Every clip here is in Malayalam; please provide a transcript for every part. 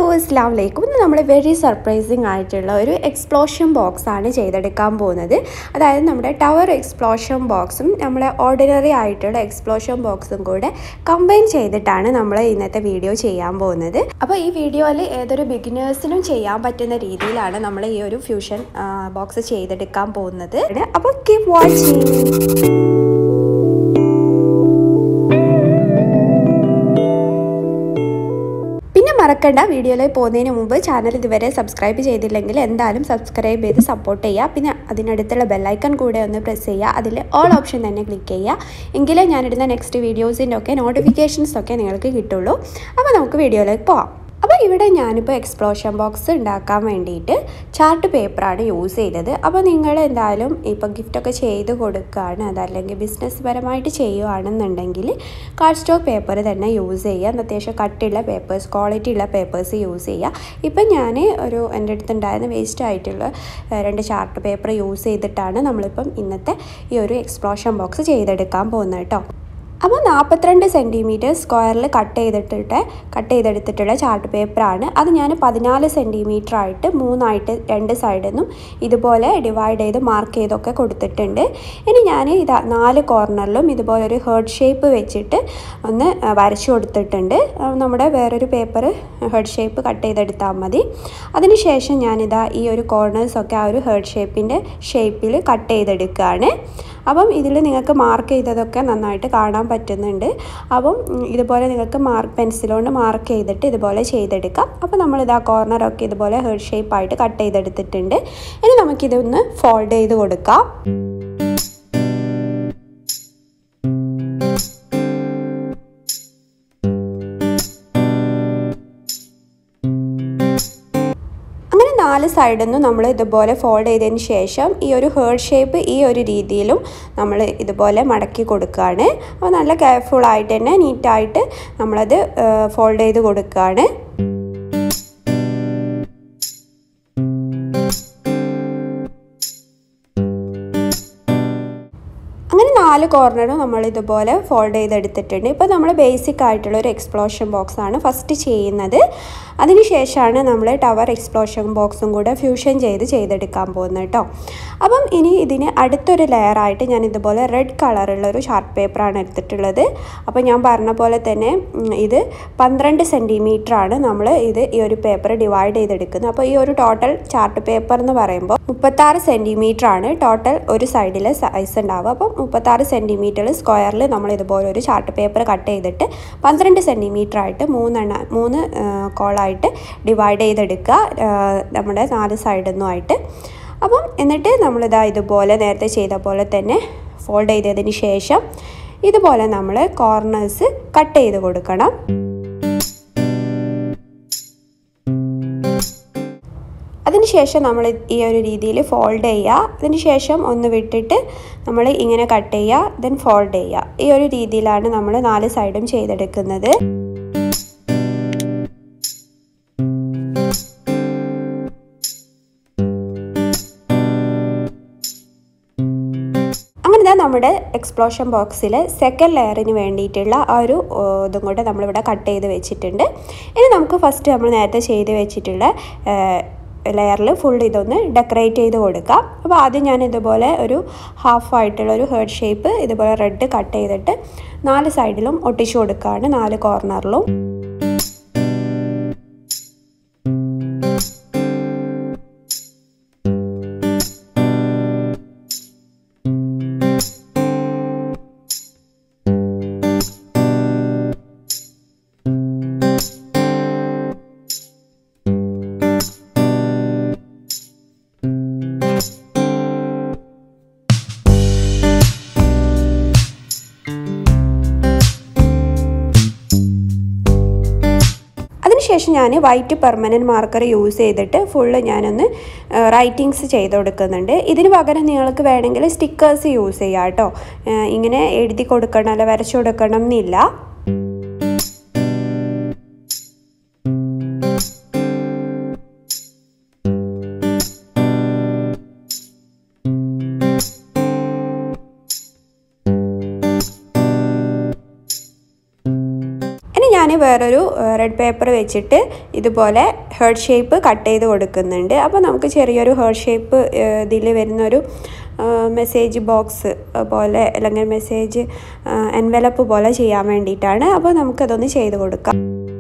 അസ്സാം വലൈക്കും ഇന്ന് നമ്മൾ വെരി സർപ്രൈസിങ് ആയിട്ടുള്ള ഒരു എക്സ്പ്ലോഷൻ ബോക്സ് ആണ് ചെയ്തെടുക്കാൻ പോകുന്നത് അതായത് നമ്മുടെ ടവർ എക്സ്പ്ലോഷൻ ബോക്സും നമ്മുടെ ഓർഡിനറി ആയിട്ടുള്ള എക്സ്പ്ലോഷൻ ബോക്സും കൂടെ കമ്പൈൻ ചെയ്തിട്ടാണ് നമ്മൾ ഇന്നത്തെ വീഡിയോ ചെയ്യാൻ പോകുന്നത് അപ്പോൾ ഈ വീഡിയോയിൽ ഏതൊരു ബിഗിനേഴ്സിനും ചെയ്യാൻ പറ്റുന്ന രീതിയിലാണ് നമ്മൾ ഈ ഒരു ഫ്യൂഷൻ ബോക്സ് ചെയ്തെടുക്കാൻ പോകുന്നത് അപ്പോൾ കീപ് വാച്ചിങ് പിന്നെ മറക്കണ്ട വീഡിയോയിൽ പോകുന്നതിന് മുമ്പ് ചാനൽ ഇതുവരെ സബ്സ്ക്രൈബ് ചെയ്തില്ലെങ്കിൽ എന്തായാലും സബ്സ്ക്രൈബ് ചെയ്ത് സപ്പോർട്ട് ചെയ്യുക പിന്നെ അതിനടുത്തുള്ള ബെല്ലൈക്കൺ കൂടെ ഒന്ന് പ്രസ് ചെയ്യുക അതിൽ ഓൾ ഓപ്ഷൻ തന്നെ ക്ലിക്ക് ചെയ്യുക എങ്കിലേ ഞാനിടുന്ന നെക്സ്റ്റ് വീഡിയോസിൻ്റെ ഒക്കെ നോട്ടിഫിക്കേഷൻസ് ഒക്കെ നിങ്ങൾക്ക് കിട്ടുള്ളൂ അപ്പോൾ നമുക്ക് വീഡിയോയിലേക്ക് പോവാം അപ്പോൾ ഇവിടെ ഞാനിപ്പോൾ എക്സ്പ്ലോഷൻ ബോക്സ് ഉണ്ടാക്കാൻ വേണ്ടിയിട്ട് ചാർട്ട് പേപ്പറാണ് യൂസ് ചെയ്തത് അപ്പോൾ നിങ്ങൾ എന്തായാലും ഇപ്പോൾ ഗിഫ്റ്റൊക്കെ ചെയ്ത് കൊടുക്കുകയാണ് അതല്ലെങ്കിൽ ബിസിനസ് പരമായിട്ട് ചെയ്യുകയാണെന്നുണ്ടെങ്കിൽ കാർഡ് സ്റ്റോക്ക് പേപ്പർ തന്നെ യൂസ് ചെയ്യുക അത്യാവശ്യം കട്ടുള്ള പേപ്പേഴ്സ് ക്വാളിറ്റി ഉള്ള പേപ്പേഴ്സ് യൂസ് ചെയ്യുക ഇപ്പം ഞാൻ ഒരു എൻ്റെ അടുത്ത് ഉണ്ടായിരുന്ന വേസ്റ്റ് ആയിട്ടുള്ള രണ്ട് ചാർട്ട് പേപ്പർ യൂസ് ചെയ്തിട്ടാണ് നമ്മളിപ്പം ഇന്നത്തെ ഈ ഒരു എക്സ്പ്ലോഷൻ ബോക്സ് ചെയ്തെടുക്കാൻ പോകുന്നത് കേട്ടോ അപ്പോൾ നാൽപ്പത്തിരണ്ട് സെൻറ്റിമീറ്റർ സ്ക്വയറിൽ കട്ട് ചെയ്തിട്ടിട്ട് കട്ട് ചെയ്തെടുത്തിട്ടുള്ള ചാർട്ട് പേപ്പറാണ് അത് ഞാൻ പതിനാല് സെൻറ്റിമീറ്റർ ആയിട്ട് മൂന്നായിട്ട് രണ്ട് സൈഡിൽ നിന്നും ഇതുപോലെ ഡിവൈഡ് ചെയ്ത് മാർക്ക് ചെയ്തൊക്കെ കൊടുത്തിട്ടുണ്ട് ഇനി ഞാൻ ഇതാ നാല് കോർണറിലും ഇതുപോലെ ഒരു ഹേർഡ് ഷേപ്പ് വെച്ചിട്ട് ഒന്ന് വരച്ചു കൊടുത്തിട്ടുണ്ട് നമ്മുടെ വേറൊരു പേപ്പർ ഹേർഡ് ഷേപ്പ് കട്ട് ചെയ്തെടുത്താൽ മതി അതിനുശേഷം ഞാനിതാ ഈ ഒരു കോർണേഴ്സൊക്കെ ആ ഒരു ഹേർഡ് ഷേപ്പിൻ്റെ ഷേപ്പിൽ കട്ട് ചെയ്തെടുക്കുകയാണ് അപ്പം ഇതിൽ നിങ്ങൾക്ക് മാർക്ക് ചെയ്തതൊക്കെ നന്നായിട്ട് കാണാൻ പറ്റുന്നുണ്ട് അപ്പം ഇതുപോലെ നിങ്ങൾക്ക് മാർക്ക് പെൻസിലുകൊണ്ട് മാർക്ക് ചെയ്തിട്ട് ഇതുപോലെ ചെയ്തെടുക്കാം അപ്പോൾ നമ്മളിത് ആ കോർണറൊക്കെ ഇതുപോലെ ഹേർഡ് ഷേപ്പായിട്ട് കട്ട് ചെയ്തെടുത്തിട്ടുണ്ട് ഇനി നമുക്കിതൊന്ന് ഫോൾഡ് ചെയ്ത് കൊടുക്കാം നാല് സൈഡിൽ നിന്നും നമ്മൾ ഇതുപോലെ ഫോൾഡ് ചെയ്തതിന് ശേഷം ഈ ഒരു ഹേർഡ് ഷേപ്പ് ഈ ഒരു രീതിയിലും നമ്മൾ ഇതുപോലെ മടക്കി കൊടുക്കുകയാണ് അപ്പോൾ നല്ല കെയർഫുള്ളായിട്ട് തന്നെ നീറ്റായിട്ട് നമ്മളത് ഫോൾഡ് ചെയ്ത് കൊടുക്കുകയാണ് അങ്ങനെ നാല് കോർണറും നമ്മൾ ഇതുപോലെ ഫോൾഡ് ചെയ്തെടുത്തിട്ടുണ്ട് ഇപ്പോൾ നമ്മൾ ബേസിക് ആയിട്ടുള്ള ഒരു എക്സ്പ്ലോഷൻ ബോക്സ് ആണ് ഫസ്റ്റ് ചെയ്യുന്നത് അതിനുശേഷമാണ് നമ്മൾ ടവർ എക്സ്പ്ലോഷൻ ബോക്സും കൂടെ ഫ്യൂഷൻ ചെയ്ത് ചെയ്തെടുക്കാൻ പോകുന്നത് കേട്ടോ അപ്പം ഇനി ഇതിന് അടുത്തൊരു ലെയറായിട്ട് ഞാൻ ഇതുപോലെ റെഡ് കളറുള്ള ഒരു ചാർട്ട് പേപ്പറാണ് എടുത്തിട്ടുള്ളത് അപ്പോൾ ഞാൻ പറഞ്ഞ പോലെ തന്നെ ഇത് പന്ത്രണ്ട് ആണ് നമ്മൾ ഇത് ഈ ഒരു പേപ്പർ ഡിവൈഡ് ചെയ്തെടുക്കുന്നത് അപ്പോൾ ഈ ഒരു ടോട്ടൽ ചാർട്ട് പേപ്പർ എന്ന് പറയുമ്പോൾ മുപ്പത്താറ് സെൻറ്റിമീറ്റർ ആണ് ടോട്ടൽ ഒരു സൈഡിലെ സൈസ് ഉണ്ടാവുക അപ്പം മുപ്പത്താറ് സെൻറ്റിമീറ്റർ സ്ക്വയറിൽ നമ്മൾ ഇതുപോലെ ഒരു ചാർട്ട് പേപ്പർ കട്ട് ചെയ്തിട്ട് പന്ത്രണ്ട് സെൻറ്റിമീറ്റർ ആയിട്ട് മൂന്നെണ്ണ മൂന്ന് കോളായിട്ട് ഡിവൈഡ് ചെയ്തെടുക്കുക നമ്മുടെ നാല് സൈഡിൽ നിന്നുമായിട്ട് അപ്പം എന്നിട്ട് നമ്മളിതാ ഇതുപോലെ നേരത്തെ ചെയ്ത പോലെ തന്നെ ഫോൾഡ് ചെയ്തതിന് ശേഷം ഇതുപോലെ നമ്മൾ കോർണേഴ്സ് കട്ട് ചെയ്ത് കൊടുക്കണം അതിനുശേഷം നമ്മൾ ഈ ഒരു രീതിയിൽ ഫോൾഡ് ചെയ്യുക അതിനുശേഷം ഒന്ന് വിട്ടിട്ട് നമ്മൾ ഇങ്ങനെ കട്ട് ചെയ്യുക ദെൻ ഫോൾഡ് ചെയ്യുക ഈ ഒരു രീതിയിലാണ് നമ്മൾ നാല് സൈഡും ചെയ്തെടുക്കുന്നത് അങ്ങനെ നമ്മുടെ എക്സ്പ്ലോഷൻ ബോക്സിൽ സെക്കൻഡ് ലെയറിന് വേണ്ടിയിട്ടുള്ള ആ ഒരു ഇതും കൂടെ നമ്മളിവിടെ കട്ട് ചെയ്ത് വെച്ചിട്ടുണ്ട് ഇനി നമുക്ക് ഫസ്റ്റ് നമ്മൾ നേരത്തെ ചെയ്ത് വെച്ചിട്ടുള്ള ലെയറിൽ ഫുൾ ഇതൊന്ന് ഡെക്കറേറ്റ് ചെയ്ത് കൊടുക്കാം അപ്പോൾ ആദ്യം ഞാൻ ഇതുപോലെ ഒരു ഹാഫ് ആയിട്ടുള്ള ഒരു ഹേർഡ് ഷേപ്പ് ഇതുപോലെ റെഡ് കട്ട് ചെയ്തിട്ട് നാല് സൈഡിലും ഒട്ടിച്ചു കൊടുക്കുകയാണ് നാല് കോർണറിലും അതിനുശേഷം ഞാൻ വൈറ്റ് പെർമനൻറ്റ് മാർക്കർ യൂസ് ചെയ്തിട്ട് ഫുള്ള് ഞാനൊന്ന് റൈറ്റിങ്സ് ചെയ്ത് കൊടുക്കുന്നുണ്ട് ഇതിന് പകരം നിങ്ങൾക്ക് വേണമെങ്കിൽ സ്റ്റിക്കേഴ്സ് യൂസ് ചെയ്യാം കേട്ടോ ഇങ്ങനെ എഴുതി കൊടുക്കണം അല്ല വരച്ചു കൊടുക്കണം എന്നില്ല വേറൊരു റെഡ് പേപ്പർ വെച്ചിട്ട് ഇതുപോലെ ഹേർട്ട് ഷേപ്പ് കട്ട് ചെയ്ത് കൊടുക്കുന്നുണ്ട് അപ്പോൾ നമുക്ക് ചെറിയൊരു ഹേർട്ട് ഷേപ്പ് ഇതിൽ വരുന്നൊരു മെസ്സേജ് ബോക്സ് പോലെ അല്ലെങ്കിൽ മെസ്സേജ് എൻവലപ്പ് പോലെ ചെയ്യാൻ വേണ്ടിയിട്ടാണ് അപ്പോൾ നമുക്കതൊന്ന് ചെയ്ത് കൊടുക്കാം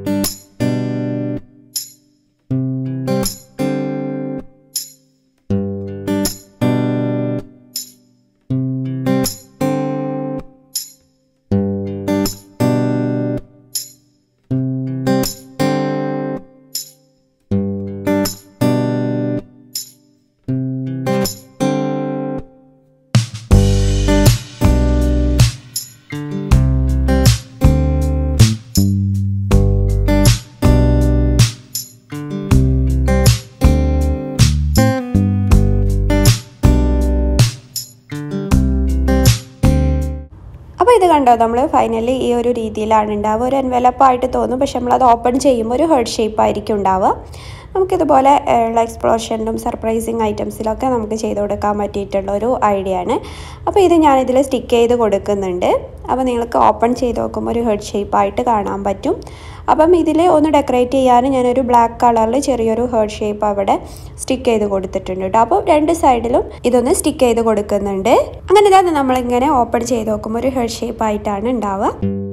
അപ്പോൾ ഇത് കണ്ടോ നമ്മൾ ഫൈനലി ഈ ഒരു രീതിയിലാണ് ഉണ്ടാവുക ഒരു എൻവലപ്പായിട്ട് തോന്നും പക്ഷെ നമ്മളത് ഓപ്പൺ ചെയ്യുമ്പോൾ ഒരു ഹേർട്ട് ഷേപ്പ് ആയിരിക്കും ഉണ്ടാവുക നമുക്കിതുപോലെ ഉള്ള എക്സ്പ്ലോഷനിലും സർപ്രൈസിങ് ഐറ്റംസിലൊക്കെ നമുക്ക് ചെയ്ത് കൊടുക്കാൻ പറ്റിയിട്ടുള്ള ഒരു ഐഡിയ ആണ് അപ്പോൾ ഇത് ഞാനിതിൽ സ്റ്റിക്ക് ചെയ്ത് കൊടുക്കുന്നുണ്ട് അപ്പോൾ നിങ്ങൾക്ക് ഓപ്പൺ ചെയ്ത് നോക്കുമ്പോൾ ഒരു ഹെഡ് ഷേപ്പായിട്ട് കാണാൻ പറ്റും അപ്പം ഇതിൽ ഒന്ന് ഡെക്കറേറ്റ് ചെയ്യാൻ ഞാനൊരു ബ്ലാക്ക് കളറിൽ ചെറിയൊരു ഹേർട്ട് ഷേപ്പ് അവിടെ സ്റ്റിക്ക് ചെയ്ത് കൊടുത്തിട്ടുണ്ട് കേട്ടോ അപ്പോൾ രണ്ട് സൈഡിലും ഇതൊന്ന് സ്റ്റിക്ക് ചെയ്ത് കൊടുക്കുന്നുണ്ട് അങ്ങനെ ഇതാണ് നമ്മളിങ്ങനെ ഓപ്പൺ ചെയ്ത് നോക്കുമ്പോൾ ഒരു ഹെഡ് ഷേപ്പ് ആയിട്ടാണ് ഉണ്ടാവുക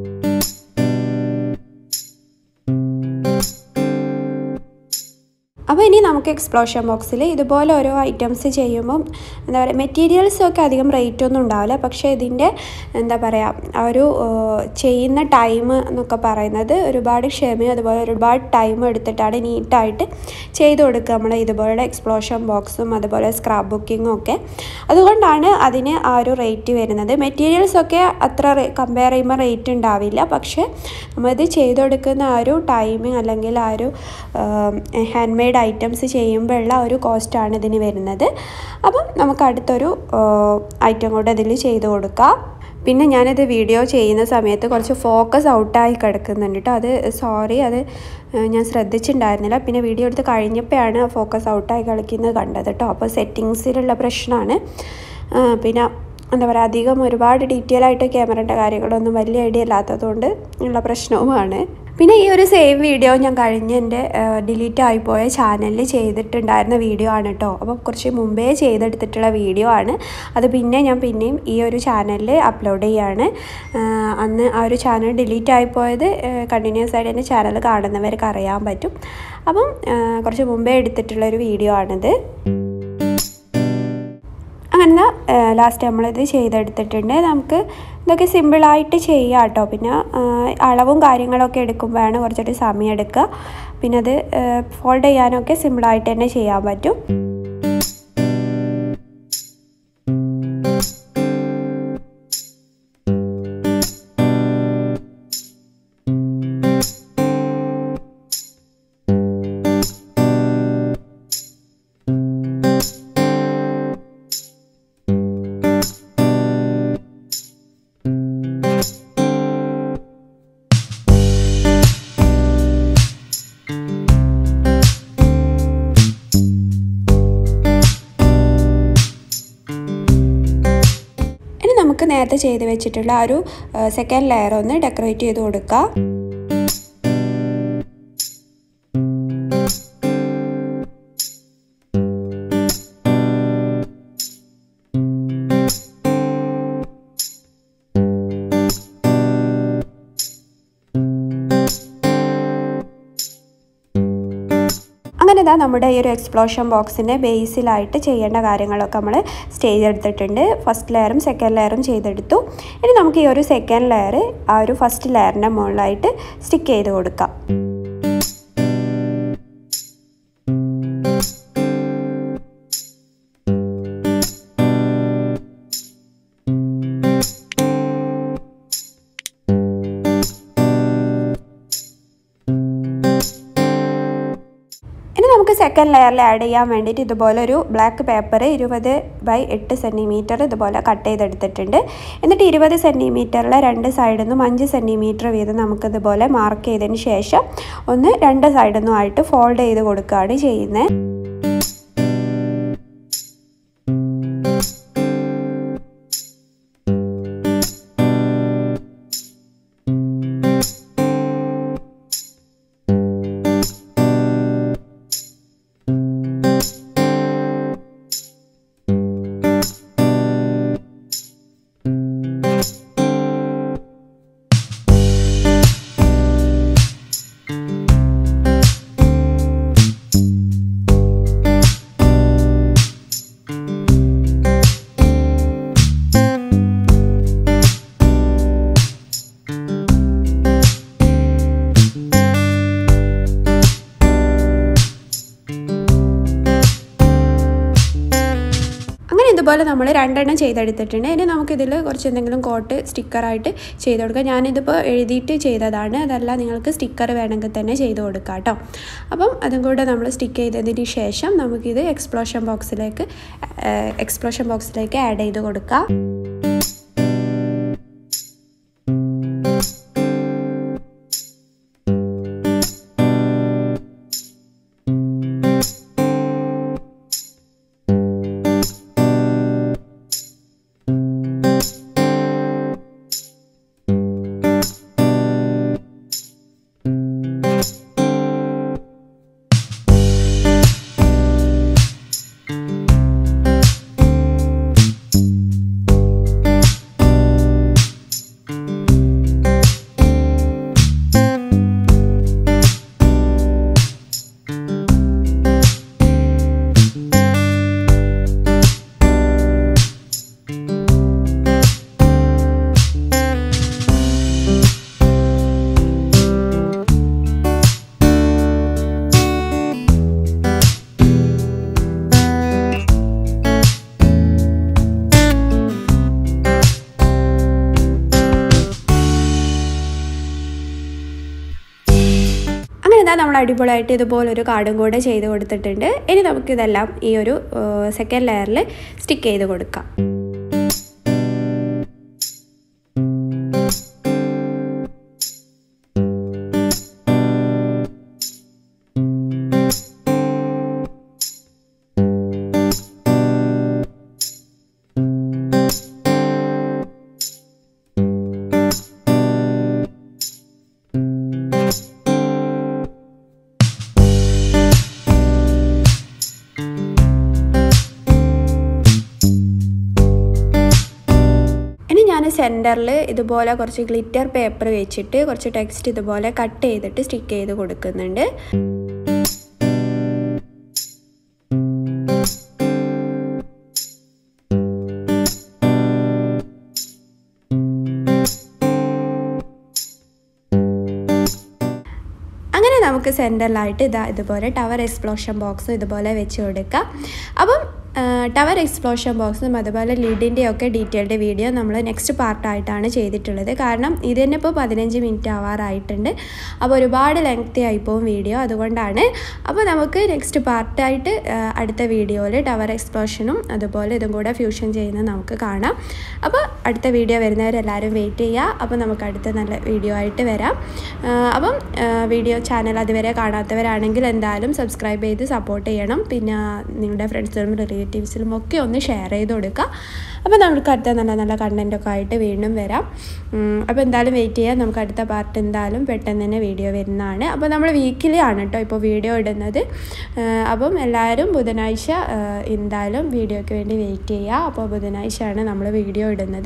അപ്പോൾ ഇനി നമുക്ക് എക്സ്പ്ലോഷൻ ബോക്സിൽ ഇതുപോലെ ഓരോ ഐറ്റംസ് ചെയ്യുമ്പം എന്താ പറയുക മെറ്റീരിയൽസൊക്കെ അധികം റേറ്റ് ഒന്നും ഉണ്ടാവില്ല പക്ഷേ ഇതിൻ്റെ എന്താ പറയുക ആ ഒരു ചെയ്യുന്ന ടൈം എന്നൊക്കെ പറയുന്നത് ഒരുപാട് ക്ഷമയും അതുപോലെ ഒരുപാട് ടൈം എടുത്തിട്ടാണ് നീറ്റായിട്ട് ചെയ്ത് കൊടുക്കുക നമ്മൾ ഇതുപോലുള്ള എക്സ്പ്ലോഷൻ ബോക്സും അതുപോലെ സ്ക്രാപ്പ് ബുക്കിങ്ങും ഒക്കെ അതുകൊണ്ടാണ് അതിന് ആ ഒരു റേറ്റ് വരുന്നത് മെറ്റീരിയൽസൊക്കെ അത്ര കമ്പയർ ചെയ്യുമ്പോൾ റേറ്റ് ഉണ്ടാവില്ല പക്ഷേ നമ്മളിത് ചെയ്ത് കൊടുക്കുന്ന ആ ഒരു ടൈമിങ് അല്ലെങ്കിൽ ആ ഒരു ഹാൻഡ് മെയ്ഡ് ഐറ്റംസ് ചെയ്യുമ്പോഴുള്ള ഒരു കോസ്റ്റാണ് ഇതിന് വരുന്നത് അപ്പം നമുക്ക് അടുത്തൊരു ഐറ്റം കൂടെ ഇതിൽ ചെയ്ത് കൊടുക്കാം പിന്നെ ഞാനിത് വീഡിയോ ചെയ്യുന്ന സമയത്ത് കുറച്ച് ഫോക്കസ് ഔട്ടായി കിടക്കുന്നുണ്ട് കേട്ടോ അത് സോറി അത് ഞാൻ ശ്രദ്ധിച്ചിട്ടുണ്ടായിരുന്നില്ല പിന്നെ വീഡിയോ എടുത്ത് കഴിഞ്ഞപ്പോഴാണ് ഫോക്കസ് ഔട്ടായി കളിക്കുന്നത് കണ്ടത് കേട്ടോ അപ്പോൾ സെറ്റിങ്സിലുള്ള പ്രശ്നമാണ് പിന്നെ എന്താ പറയുക അധികം ഒരുപാട് ഡീറ്റെയിൽ ആയിട്ട് ക്യാമറയുടെ കാര്യങ്ങളൊന്നും വലിയ ഐഡിയ ഇല്ലാത്തതുകൊണ്ട് ഉള്ള പ്രശ്നവുമാണ് പിന്നെ ഈ ഒരു സേവ് വീഡിയോ ഞാൻ കഴിഞ്ഞ എൻ്റെ ഡിലീറ്റ് ആയിപ്പോയ ചാനലിൽ ചെയ്തിട്ടുണ്ടായിരുന്ന വീഡിയോ ആണ് കേട്ടോ അപ്പോൾ കുറച്ച് മുമ്പേ ചെയ്തെടുത്തിട്ടുള്ള വീഡിയോ ആണ് അത് പിന്നെ ഞാൻ പിന്നെയും ഈ ഒരു ചാനലിൽ അപ്ലോഡ് ചെയ്യാണ് അന്ന് ആ ഒരു ചാനൽ ഡിലീറ്റ് ആയിപ്പോയത് കണ്ടിന്യൂസ് ആയിട്ട് എൻ്റെ ചാനൽ കാണുന്നവർക്ക് അറിയാൻ പറ്റും അപ്പം കുറച്ച് മുമ്പേ എടുത്തിട്ടുള്ള ഒരു വീഡിയോ ആണിത് അങ്ങനെ ലാസ്റ്റ് നമ്മളിത് ചെയ്തെടുത്തിട്ടുണ്ട് നമുക്ക് ഇതൊക്കെ സിമ്പിളായിട്ട് ചെയ്യാം കേട്ടോ പിന്നെ അളവും കാര്യങ്ങളൊക്കെ എടുക്കുമ്പോഴാണ് കുറച്ചൊരു സമയം എടുക്കുക പിന്നെ അത് ഫോൾഡ് ചെയ്യാനൊക്കെ സിമ്പിളായിട്ട് തന്നെ ചെയ്യാൻ പറ്റും നമുക്ക് നേരത്തെ ചെയ്ത് വെച്ചിട്ടുള്ള ആ ഒരു സെക്കൻഡ് ലെയർ ഒന്ന് ഡെക്കറേറ്റ് ചെയ്ത് കൊടുക്കുക അങ്ങനെ ഇതാ നമ്മുടെ ഈ ഒരു എക്സ്പ്ലോഷൻ ബോക്സിൻ്റെ ബേസിലായിട്ട് ചെയ്യേണ്ട കാര്യങ്ങളൊക്കെ നമ്മൾ സ്റ്റേജ് എടുത്തിട്ടുണ്ട് ഫസ്റ്റ് ലെയറും സെക്കൻഡ് ലെയറും ചെയ്തെടുത്തു ഇനി നമുക്ക് ഈ ഒരു സെക്കൻഡ് ലെയർ ആ ഒരു ഫസ്റ്റ് ലെയറിൻ്റെ മുകളിലായിട്ട് സ്റ്റിക്ക് ചെയ്ത് കൊടുക്കാം നമുക്ക് സെക്കൻഡ് ലെയറിൽ ആഡ് ചെയ്യാൻ വേണ്ടിയിട്ട് ഇതുപോലെ ഒരു ബ്ലാക്ക് പേപ്പർ ഇരുപത് ബൈ എട്ട് സെൻറ്റിമീറ്റർ ഇതുപോലെ കട്ട് ചെയ്തെടുത്തിട്ടുണ്ട് എന്നിട്ട് ഇരുപത് സെൻറ്റിമീറ്ററിലെ രണ്ട് സൈഡിൽ നിന്നും അഞ്ച് സെൻറ്റിമീറ്റർ വീതം നമുക്കിതുപോലെ മാർക്ക് ചെയ്തതിന് ശേഷം ഒന്ന് രണ്ട് സൈഡിൽ നിന്നും ആയിട്ട് ഫോൾഡ് ചെയ്ത് കൊടുക്കുകയാണ് ചെയ്യുന്നത് ഇതുപോലെ നമ്മൾ രണ്ടെണ്ണം ചെയ്തെടുത്തിട്ടുണ്ട് ഇനി നമുക്കിതിൽ കുറച്ച് എന്തെങ്കിലും കോട്ട് സ്റ്റിക്കറായിട്ട് ചെയ്ത് കൊടുക്കാം ഞാനിതിപ്പോൾ എഴുതിയിട്ട് ചെയ്തതാണ് അതല്ല നിങ്ങൾക്ക് സ്റ്റിക്കർ വേണമെങ്കിൽ തന്നെ ചെയ്ത് കൊടുക്കാം കേട്ടോ അപ്പം അതും കൂടെ നമ്മൾ സ്റ്റിക്ക് ചെയ്തതിന് ശേഷം നമുക്കിത് എക്സ്പ്ലോഷൻ ബോക്സിലേക്ക് എക്സ്പ്ലോഷൻ ബോക്സിലേക്ക് ആഡ് ചെയ്ത് കൊടുക്കാം അങ്ങനെ ഇതാ നമ്മൾ അടിപൊളിയായിട്ട് ഇതുപോലൊരു കാർഡും കൂടെ ചെയ്ത് കൊടുത്തിട്ടുണ്ട് ഇനി നമുക്കിതെല്ലാം ഈ ഒരു സെക്കൻഡ് ലെയറിൽ സ്റ്റിക്ക് ചെയ്ത് കൊടുക്കാം ഇനി ഞാൻ സെൻറ്ററിൽ ഇതുപോലെ കുറച്ച് ഗ്ലിറ്റർ പേപ്പർ വെച്ചിട്ട് കുറച്ച് ടെക്സ്റ്റ് ഇതുപോലെ കട്ട് ചെയ്തിട്ട് സ്റ്റിക്ക് ചെയ്ത് കൊടുക്കുന്നുണ്ട് അങ്ങനെ നമുക്ക് സെൻറ്ററിലായിട്ട് ഇതാ ഇതുപോലെ ടവർ എക്സ്പ്ലോഷൻ ബോക്സും ഇതുപോലെ വെച്ച് കൊടുക്കാം അപ്പം ടവർ എക്സ്പ്ലോഷൻ ബോക്സും അതുപോലെ ലിഡിൻ്റെ ഒക്കെ ഡീറ്റെയിൽഡ് വീഡിയോ നമ്മൾ നെക്സ്റ്റ് പാർട്ടായിട്ടാണ് ചെയ്തിട്ടുള്ളത് കാരണം ഇത് തന്നെ ഇപ്പോൾ പതിനഞ്ച് മിനിറ്റ് ആവാറായിട്ടുണ്ട് അപ്പോൾ ഒരുപാട് ലെങ്തി ആയിപ്പോവും വീഡിയോ അതുകൊണ്ടാണ് അപ്പോൾ നമുക്ക് നെക്സ്റ്റ് പാർട്ടായിട്ട് അടുത്ത വീഡിയോയിൽ ടവർ എക്സ്പ്ലോഷനും അതുപോലെ ഇതും കൂടെ ഫ്യൂഷൻ ചെയ്യുന്നത് നമുക്ക് കാണാം അപ്പോൾ അടുത്ത വീഡിയോ വരുന്നവരെല്ലാവരും വെയിറ്റ് ചെയ്യുക അപ്പോൾ നമുക്ക് അടുത്ത നല്ല വീഡിയോ ആയിട്ട് വരാം അപ്പം വീഡിയോ ചാനൽ അതുവരെ കാണാത്തവരാണെങ്കിൽ എന്തായാലും സബ്സ്ക്രൈബ് ചെയ്ത് സപ്പോർട്ട് ചെയ്യണം പിന്നെ നിങ്ങളുടെ ഫ്രണ്ട്സിലും റിലേറ്റീവ്സിലും ഒക്കെ ഒന്ന് ഷെയർ ചെയ്ത് കൊടുക്കുക അപ്പോൾ നമുക്ക് അടുത്ത നല്ല നല്ല കണ്ടൻറ്റൊക്കെ ആയിട്ട് വീണ്ടും വരാം അപ്പോൾ എന്തായാലും വെയിറ്റ് ചെയ്യാം നമുക്ക് അടുത്ത പാർട്ട് എന്തായാലും പെട്ടെന്ന് തന്നെ വീഡിയോ വരുന്നതാണ് അപ്പോൾ നമ്മൾ വീക്കിലി ആണ് കേട്ടോ ഇപ്പോൾ വീഡിയോ ഇടുന്നത് അപ്പം എല്ലാവരും ബുധനാഴ്ച എന്തായാലും വീഡിയോയ്ക്ക് വേണ്ടി വെയിറ്റ് ചെയ്യുക അപ്പോൾ ബുധനാഴ്ചയാണ് നമ്മൾ വീഡിയോ ഇടുന്നത്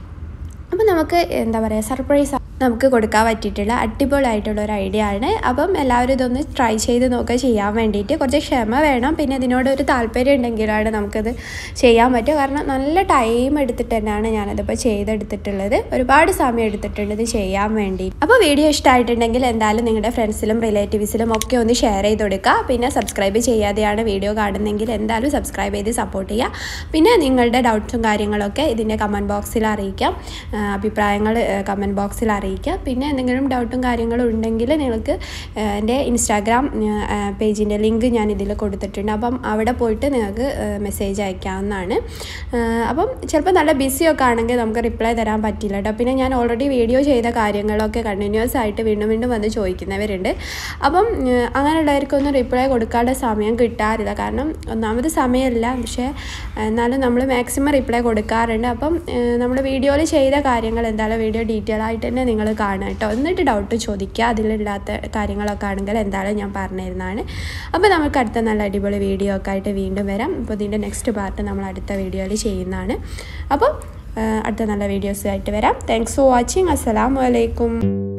അപ്പോൾ നമുക്ക് എന്താ പറയുക സർപ്രൈസ് നമുക്ക് കൊടുക്കാൻ പറ്റിയിട്ടുള്ള അടിപൊളിയായിട്ടുള്ള ഒരു ഐഡിയ ആണ് അപ്പം എല്ലാവരും ഇതൊന്ന് ട്രൈ ചെയ്ത് നോക്കുക ചെയ്യാൻ വേണ്ടിയിട്ട് കുറച്ച് ക്ഷമ വേണം പിന്നെ ഇതിനോട് ഒരു താല്പര്യം ഉണ്ടെങ്കിലാണ് നമുക്കത് ചെയ്യാൻ പറ്റുക കാരണം നല്ല ടൈം എടുത്തിട്ട് തന്നെയാണ് ഞാനതിപ്പോൾ ചെയ്തെടുത്തിട്ടുള്ളത് ഒരുപാട് സമയം എടുത്തിട്ടുണ്ട് ഇത് ചെയ്യാൻ വേണ്ടി അപ്പോൾ വീഡിയോ ഇഷ്ടമായിട്ടുണ്ടെങ്കിൽ എന്തായാലും നിങ്ങളുടെ ഫ്രണ്ട്സിലും റിലേറ്റീവ്സിലും ഒക്കെ ഒന്ന് ഷെയർ ചെയ്ത് കൊടുക്കുക പിന്നെ സബ്സ്ക്രൈബ് ചെയ്യാതെയാണ് വീഡിയോ കാണുന്നതെങ്കിൽ എന്തായാലും സബ്സ്ക്രൈബ് ചെയ്ത് സപ്പോർട്ട് ചെയ്യുക പിന്നെ നിങ്ങളുടെ ഡൗട്ട്സും കാര്യങ്ങളൊക്കെ ഇതിൻ്റെ കമൻറ്റ് ബോക്സിൽ അറിയിക്കാം അഭിപ്രായങ്ങൾ കമൻറ്റ് ബോക്സിൽ അറിയിക്കാം പിന്നെ എന്തെങ്കിലും ഡൗട്ടും കാര്യങ്ങളും ഉണ്ടെങ്കിൽ നിങ്ങൾക്ക് എൻ്റെ ഇൻസ്റ്റാഗ്രാം പേജിൻ്റെ ലിങ്ക് ഞാൻ ഇതിൽ കൊടുത്തിട്ടുണ്ട് അപ്പം അവിടെ പോയിട്ട് നിങ്ങൾക്ക് മെസ്സേജ് അയക്കാവുന്നതാണ് അപ്പം ചിലപ്പോൾ നല്ല ബിസിയൊക്കെ ആണെങ്കിൽ നമുക്ക് റിപ്ലൈ തരാൻ പറ്റില്ല കേട്ടോ പിന്നെ ഞാൻ ഓൾറെഡി വീഡിയോ ചെയ്ത കാര്യങ്ങളൊക്കെ കണ്ടിന്യൂസ് ആയിട്ട് വീണ്ടും വീണ്ടും വന്ന് ചോദിക്കുന്നവരുണ്ട് അപ്പം അങ്ങനെയുള്ളവർക്കൊന്നും റിപ്ലൈ കൊടുക്കാനുള്ള സമയം കിട്ടാറില്ല കാരണം ഒന്നാമത് സമയമില്ല പക്ഷേ എന്നാലും നമ്മൾ മാക്സിമം റിപ്ലൈ കൊടുക്കാറുണ്ട് അപ്പം നമ്മൾ വീഡിയോയിൽ ചെയ്ത കാര്യങ്ങൾ എന്തായാലും വീഡിയോ ഡീറ്റെയിൽ ആയിട്ട് തന്നെ നിങ്ങൾ കാണുക കേട്ടോ എന്നിട്ട് ഡൗട്ട് ചോദിക്കുക അതിലില്ലാത്ത കാര്യങ്ങളൊക്കെ ആണെങ്കിൽ എന്തായാലും ഞാൻ പറഞ്ഞിരുന്നതാണ് അപ്പോൾ നമുക്ക് അടുത്ത നല്ല അടിപൊളി വീഡിയോ ഒക്കെ ആയിട്ട് വീണ്ടും വരാം അപ്പോൾ ഇതിൻ്റെ നെക്സ്റ്റ് പാർട്ട് നമ്മൾ അടുത്ത വീഡിയോയിൽ ചെയ്യുന്നതാണ് അപ്പോൾ അടുത്ത നല്ല വീഡിയോസുമായിട്ട് വരാം താങ്ക്സ് ഫോർ വാച്ചിങ് അസ്സലാമു അലൈക്കും